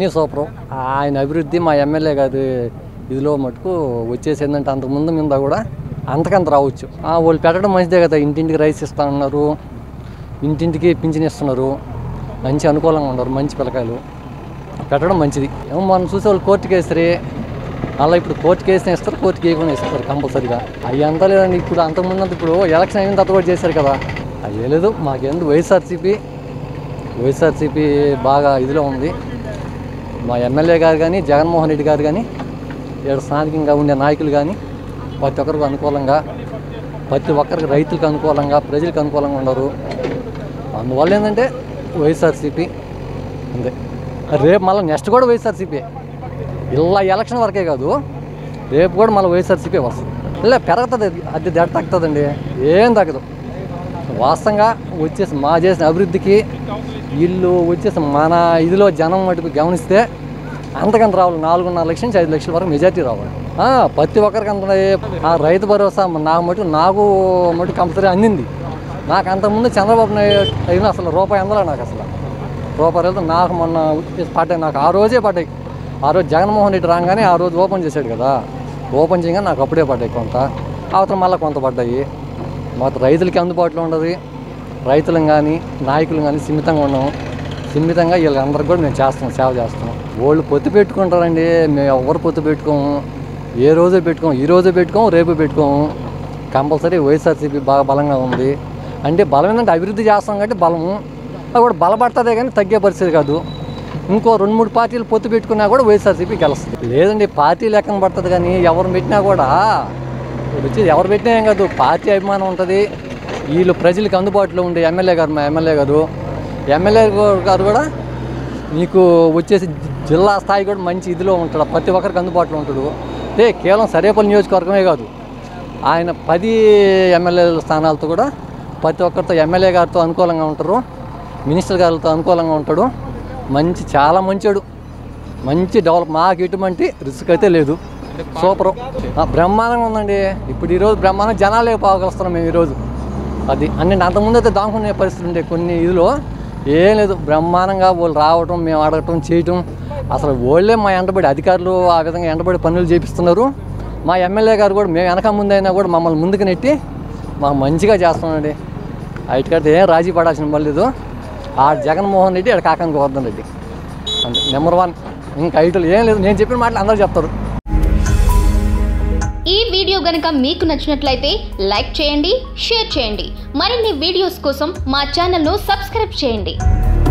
అన్నీ సూపరు ఆయన అభివృద్ధి మా ఎమ్మెల్యే గారి ఇదిలో మటుకు వచ్చేసి ఏంటంటే అంతకుముందు మీద కూడా అంతకంత రావచ్చు ఆ, వాళ్ళు పెట్టడం మంచిదే కదా ఇంటింటికి రైస్ ఇస్తా ఉన్నారు ఇంటింటికి పింఛన్ ఇస్తున్నారు మంచి అనుకూలంగా ఉన్నారు మంచి పిల్లకాయలు పెట్టడం మంచిది ఏమో మనం చూసే వాళ్ళు కోర్టుకి వేస్తారు అలా ఇప్పుడు కోర్టుకి వేసిన ఇస్తారు కోర్టుకి వేయకుండా ఇస్తారు కంపల్సరీగా అవి అంతా లేదండి ఇప్పుడు అంతకుముందు అంతా ఇప్పుడు ఎలక్షన్ అయిన తర్వాత కూడా చేశారు కదా అవి లేదు మాకెందుకు వైఎస్ఆర్సీపీ వైఎస్ఆర్సీపీ బాగా ఇదిలో ఉంది మా ఎమ్మెల్యే గారు కానీ జగన్మోహన్ రెడ్డి గారు కానీ ఇక్కడ స్థానికంగా ఉండే నాయకులు కానీ ప్రతి ఒక్కరికి అనుకూలంగా ప్రతి ఒక్కరికి రైతులకు అనుకూలంగా ప్రజలకు అనుకూలంగా ఉండరు అందువల్ల ఏంటంటే వైఎస్ఆర్సీపీ అంతే రేపు మళ్ళీ నెక్స్ట్ కూడా వైఎస్ఆర్సీపీ ఇలా ఎలక్షన్ వరకే కాదు రేపు కూడా మళ్ళీ వైఎస్ఆర్సీపీ వస్తుంది ఇలా పెరుగుతుంది అది దెడ తగ్గుతుందండి ఏం తగ్గదు వాస్తవంగా వచ్చేసి మా చేసిన అభివృద్ధికి వీళ్ళు వచ్చేసి మన ఇదిలో జనం మటుకు గమనిస్తే అంతకంత రావాలి నాలుగున్నర లక్షల నుంచి ఐదు లక్షల వరకు మెజార్టీ రావాలి ఆ, ప్రతి ఒక్కరికి అంత ఆ రైతు భరోసా నాకు మటు నాకు మటు కంపల్సరీ అందింది నాకు అంతకుముందు చంద్రబాబు నాయుడు అయినా అసలు రూపాయి అందలే నాకు అసలు రూపాయి వెళ్తే నాకు మొన్న వచ్చేసి పడ్డాయి నాకు ఆ రోజే పడ్డాయి ఆ రోజు జగన్మోహన్ రెడ్డి రాగానే ఆ రోజు ఓపెన్ చేశాడు కదా ఓపెన్ చేయగానే నాకు అప్పుడే పడ్డాయి కొంత అవతల మళ్ళీ కొంత పడ్డాయి మాకు రైతులకి అందుబాటులో ఉండదు రైతులను కానీ నాయకులు కానీ సిమితంగా ఉన్నాము సిమితంగా వీళ్ళందరికీ కూడా మేము చేస్తున్నాం సేవ చేస్తున్నాం వాళ్ళు పొత్తు పెట్టుకుంటారండి మేము ఎవరు పొత్తు పెట్టుకోము ఏ రోజు పెట్టుకోము ఈ రోజు పెట్టుకోము రేపు పెట్టుకోము కంపల్సరీ వైఎస్ఆర్సీపీ బాగా బలంగా ఉంది అంటే బలం ఏంటంటే అభివృద్ధి చేస్తాం కాబట్టి బలము అది కూడా బలపడుతుందే కానీ తగ్గే పరిస్థితి కాదు ఇంకో రెండు మూడు పార్టీలు పొత్తు పెట్టుకున్నా కూడా వైఎస్ఆర్సీపీ గెలుస్తుంది లేదండి పార్టీ లెక్కన పడుతుంది కానీ ఎవరు పెట్టినా కూడా ఇప్పుడు వచ్చేది ఎవరు పెట్టినా ఏం కాదు పార్టీ అభిమానం ఉంటుంది వీళ్ళు ప్రజలకు అందుబాటులో ఉండే ఎమ్మెల్యే గారు మా ఎమ్మెల్యే గారు ఎమ్మెల్యే గారు కూడా మీకు వచ్చేసి జిల్లా స్థాయి కూడా మంచి ఇదిలో ఉంటాడు ప్రతి ఒక్కరికి అందుబాటులో ఉంటాడు అంటే కేవలం సరేపల్లి నియోజకవర్గమే కాదు ఆయన పది ఎమ్మెల్యే స్థానాలతో కూడా ప్రతి ఒక్కరితో ఎమ్మెల్యే గారితో అనుకూలంగా ఉంటారు మినిస్టర్ గారితో అనుకూలంగా ఉంటాడు మంచి చాలా మంచోడు మంచి డెవలప్ మాకు ఎటువంటి రిస్క్ అయితే లేదు సూపర్ బ్రహ్మాండంగా ఉందండి ఇప్పుడు ఈరోజు బ్రహ్మాండం జనాలే పోగలుస్తున్నాం మేము ఈరోజు అది అంటే అంతకుముందు అయితే దాముకునే పరిస్థితి ఉండే కొన్ని ఇదిలో ఏం లేదు బ్రహ్మాండంగా వాళ్ళు రావటం మేము అడగటం చేయటం అసలు వాళ్ళే మా ఎంటబడి అధికారులు ఆ విధంగా ఎంటబడి పనులు చేపిస్తున్నారు మా ఎమ్మెల్యే గారు కూడా మేము వెనక ముందైనా కూడా మమ్మల్ని ముందుకు నెట్టి మాకు మంచిగా చేస్తున్నామండి ఐటికాడితే ఏం రాజీ పడాల్సిన పని లేదు ఆ జగన్మోహన్ రెడ్డి ఆడ కాకాని గోవర్ధన్ రెడ్డి అంటే నెంబర్ వన్ ఇంకా ఐటీలు ఏం లేదు నేను చెప్పిన మాటలు అందరూ చెప్తారు ఈ వీడియో గనుక మీకు నచ్చినట్లయితే లైక్ చేయండి షేర్ చేయండి మరిన్ని వీడియోస్ కోసం మా ఛానల్ను సబ్స్క్రైబ్ చేయండి